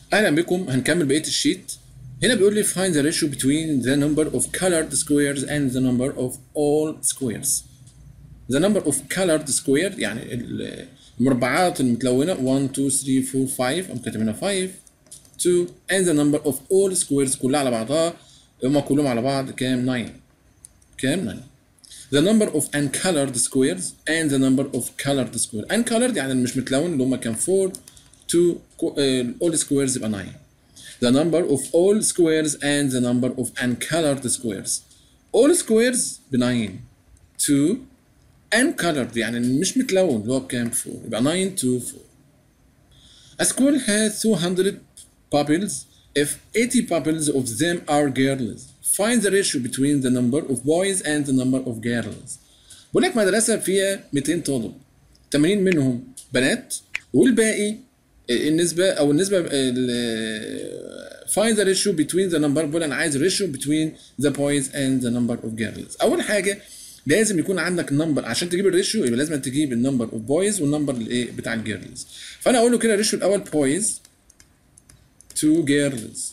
اهلا بكم هنكمل بقيه الشيت هنا بيقول لي find the ratio between the number of colored squares and the number of all squares the number of colored square يعني ال- المربعات المتلونه 1 2 3 4 5 I'm كاتب هنا 5 2 and the number of all squares كلها على بعضها هما كلهم على بعض كام 9 كام 9 the number of uncolored squares and the number of colored squares uncolored يعني اللي مش متلون اللي هما كام 4 2 كو- آه، all squares يبقى 9 the number of all squares and the number of uncolored squares all squares ب 9 2 uncolored يعني اللي مش متلون اللي هو بكام 4 يبقى 9 2 4 A school has 200 pupils. If 80 pupils of them are girls, find the ratio between the number of boys and the number of girls. بقول لك مدرسة فيها 200 طالب 80 منهم بنات والباقي النسبة أو النسبة ال- find the ratio between the number بقول أنا عايز ratio between the boys and the number of girls. أول حاجة لازم يكون عندك نمبر عشان تجيب الريشيو يبقى لازم تجيب النمبر اوف بويز والنمبر الايه بتاع الجيرلز فانا اقول له كده الريشيو الاول بويز تو جيرلز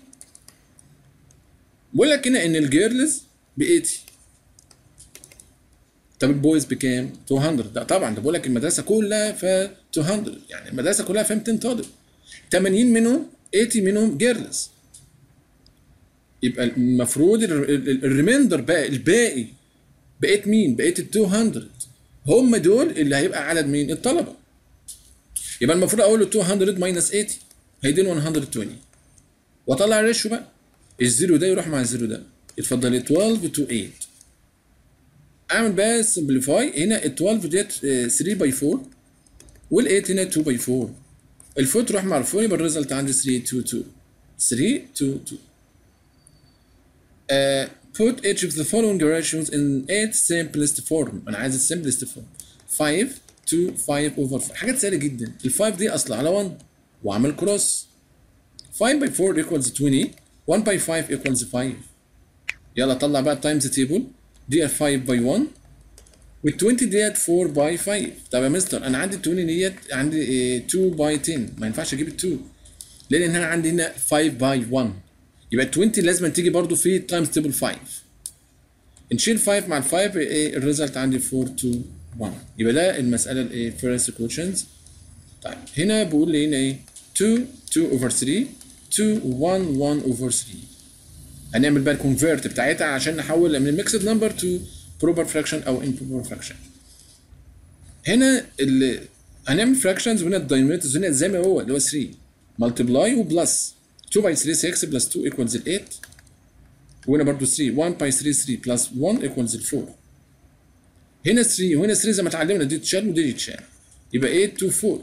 بقول لك هنا ان الجيرلز ب 80 طب البويز بكام 200 ده طبعا ده بقول لك المدرسه كلها ف 200 يعني المدرسه كلها فيها 200 طالب 80 منهم 80 منهم جيرلز يبقى المفروض الريميندر بقى الباقي بقيت مين؟ بقيت ال 200 هم دول اللي هيبقى عدد مين؟ الطلبه يبقى المفروض اقول له 200 ماينس 80 هيديني 120 واطلع الريشيو بقى الزيرو ده يروح مع الزيرو ده يتفضل لي 12 تو 8 اعمل بقى سمبليفاي هنا ال 12 ديت 3 باي 4 وال 8 هنا 2 باي 4 ال 4 تروح مع ال 4 يبقى الريزلت عندي 3 2 2 3 2 2 Uh, put each of the following ratios in its simplest form انا عايز السمبلست فورم 5 2 5 over 4 حاجات سهله جدا ال 5 دي اصل على 1 واعمل كروس 5 by 4 equals 20 1 by 5 equals 5 يلا طلع بقى التايمز تيبل دي 5 by 1 وال 20 ديت 4 by 5 طب يا مستر انا عندي ال 20 ديت عندي إيه، 2 by 10 ما ينفعش اجيب ال 2 لان انا عندي هنا 5 by 1 يبقى ال 20 لازم تيجي برضو في تايمز تيبل 5 نشيل 5 مع ال 5 ايه الريزلت عندي 4 2 1 يبقى ده المساله الايه فيرست كويشنز طيب هنا بيقول لي هنا ايه 2 2 اوفر 3 2 1 1 اوفر 3 هنعمل بقى الكونفيرت بتاعتها عشان نحول من ميكسد نمبر تو بروبر فراكشن او امبروبر فراكشن هنا ال هنعمل فراكشنز وهنا الدايمتر هنا زي ما هو اللي هو 3 ملتبلاي وبلس 2 باي 3 6 بلس 2 ايكوالز 8 وهنا برضو 3 1 باي 3 3 بلس 1 ايكوالز 4 هنا 3 وهنا 3 زي ما اتعلمنا دي تشال ودي تشال يبقى 8 2 4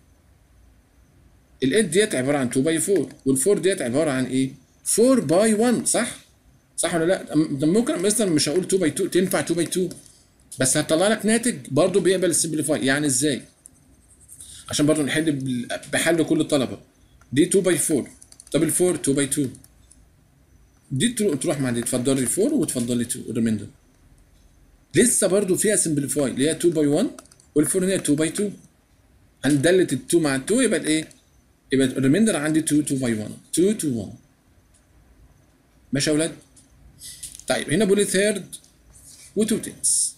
ال 8 ديت عباره عن 2 باي 4 وال 4 ديت عباره عن ايه؟ 4 باي 1 صح؟ صح ولا لا؟ أم- ده ممكن مثلا مش هقول 2 باي 2 تنفع 2 باي 2 بس هتطلع لك ناتج برضه بيقبل السمبليفاي يعني ازاي؟ عشان برضه نحل بال- بحل كل الطلبه دي 2 باي 4 طب ال 4 2 باي 2 دي ترو- تروح مع دي تفضل لي 4 وتفضل لي 2 الريميندر لسه برضه فيها سمبليفاي اللي هي 2 باي 1 وال 4 هنا 2 باي 2 هندلت ال 2 مع ال 2 يبقى ايه؟ يبقى الريميندر عندي 2 2 باي 1 2 2 1 ماشي يا اولاد؟ طيب هنا بقول لي ثيرد و 2 تنس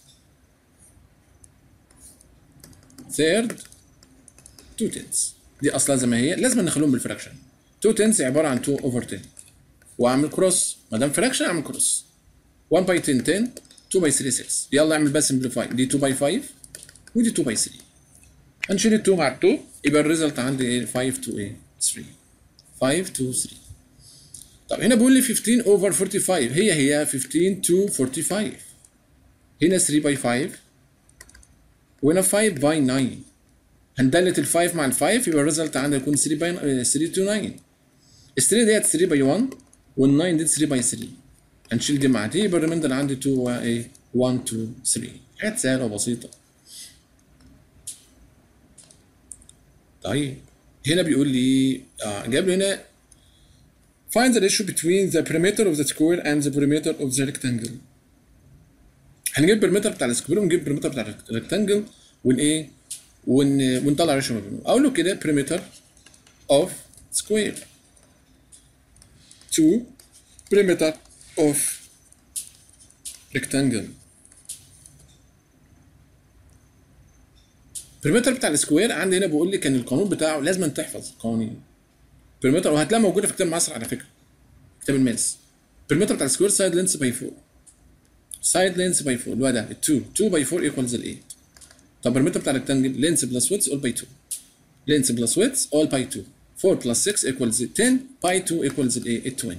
ثيرد 2 تنس دي اصلا زي ما هي لازم نخليهم بالفراكشن 2 تنس عباره عن 2 اوفر 10 واعمل كروس ما دام فراكشن اعمل كروس 1 باي 10 10 2 باي 3 6 يلا اعمل بس سمبليفاي دي 2 باي 5 ودي 2 باي 3 هنشيل ال 2 مع ال 2 يبقى الريزلت عندي ايه 5 to ايه 3 5 to 3 طب هنا بيقول لي 15 اوفر 45 هي هي 15 to 45 هنا 3 باي 5 وهنا 5 باي 9 هندلت ال 5 مع ال 5 يبقى الريزلت عندي يكون 3 باي 3 to 9 ال 3 ديت 3 باي 1 وال 9 ديت 3 باي 3 هنشيل دي مع دي يبقى الريميندر عندي 2 و ايه 1 2 3 حاجات سهله وبسيطه طيب هنا بيقول لي اه جاب لي هنا find the ratio between the perimeter of the square and the perimeter of the rectangle هنجيب البريمتر بتاع السكوير ونجيب البريمتر بتاع الريكتانجل ون ايه ون ونطلع ريشيو ما بينهم اقول له كده perimeter of square to perimeter of rectangle perimeter بتاع السكوير عندي هنا بيقول لي كان القانون بتاعه لازم تحفظ قوانين perimeter وهتلاقيها موجوده في كتاب مصر على فكره كتاب الماس perimeter بتاع السكوير سايد لينس باي 4 سايد لينس باي 4 اللي هو ده ال 2 2 باي 4 ايكوالز ال 8 طب perimeter بتاع الريكتانجل لينس بلس ويدث اول باي 2 لينس بلس ويدث اول باي 2 4 بلس 6 equals 10 باي 2 equals الايه 20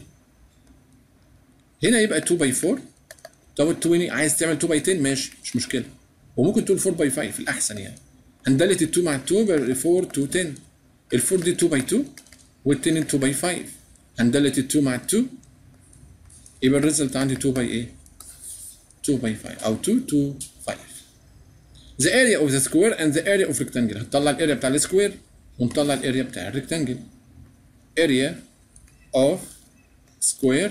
هنا يبقى 2 باي 4 طب ال 20 عايز تعمل 2 باي 10 ماشي مش مشكله وممكن تقول 4 باي 5 الاحسن يعني هندلت ال 2 مع ال 2 يبقى 4 2 10 ال 4 دي 2 باي 2 وال 10 2 باي 5 هندلت ال 2 مع ال 2 يبقى الريزلت عندي 2 باي ايه 2 باي 5 او 2 2 5 the area of the square and the area of rectangle هتطلع الاريا بتاع السكوير ونطلع الاريا بتاع الريكتانجل area of square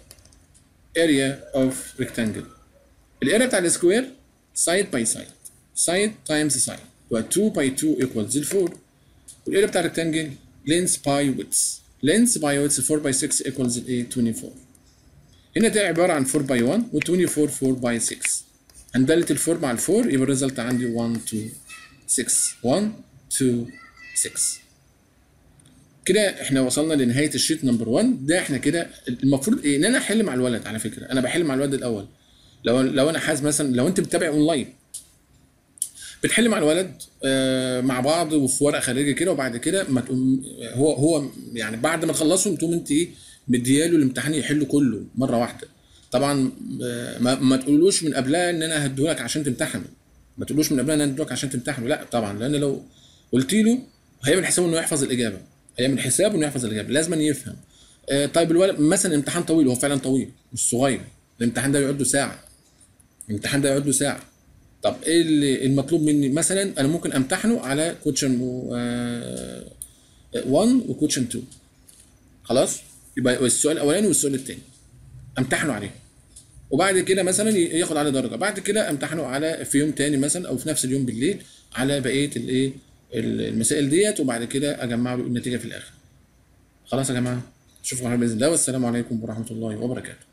area of rectangle الاريا بتاع السكوير side by side side times side يبقى 2 by 2 equals ال 4 والاريا بتاع الريكتانجل length by width length by width 4 by 6 equals ال 8 24 هنا ده عبارة عن 4 by 1 و 24 4 by 6 هندلت ال 4 مع ال 4 يبقى الريزلت عندي 1 2 6 1 2 6 كده احنا وصلنا لنهايه الشيت نمبر 1 ده احنا كده المفروض ايه ان انا احل مع الولد على فكره انا بحل مع الولد الاول لو لو انا حاسس مثلا لو انت بتتابع اونلاين بتحل مع الولد آه مع بعض وفي ورقه خارجي كده وبعد كده ما تقوم هو هو يعني بعد ما تخلصوا تقوم انت ايه مدياله الامتحان يحله كله مره واحده طبعا آه ما, ما تقولوش من قبلها ان انا هديهولك عشان تمتحنه ما تقولوش من قبلها ان انا هديهولك عشان تمتحنه لا طبعا لان لو قلت له هيعمل حسابه انه يحفظ الاجابه هيعمل حسابه انه يحفظ الاجابه لازم يفهم آه طيب الولد مثلا امتحان طويل هو فعلا طويل مش صغير الامتحان ده يقعد له ساعه الامتحان ده يقعد له ساعه طب ايه اللي المطلوب مني مثلا انا ممكن امتحنه على كوتشن 1 وكوتشن 2 خلاص يبقى السؤال الاولاني والسؤال الثاني امتحنه عليه وبعد كده مثلا ياخد عليه درجه بعد كده امتحنه على في يوم تاني مثلا او في نفس اليوم بالليل على بقيه الايه المسائل ديت وبعد كده اجمع له النتيجه في الاخر خلاص يا جماعه اشوفكم على باذن الله والسلام عليكم ورحمه الله وبركاته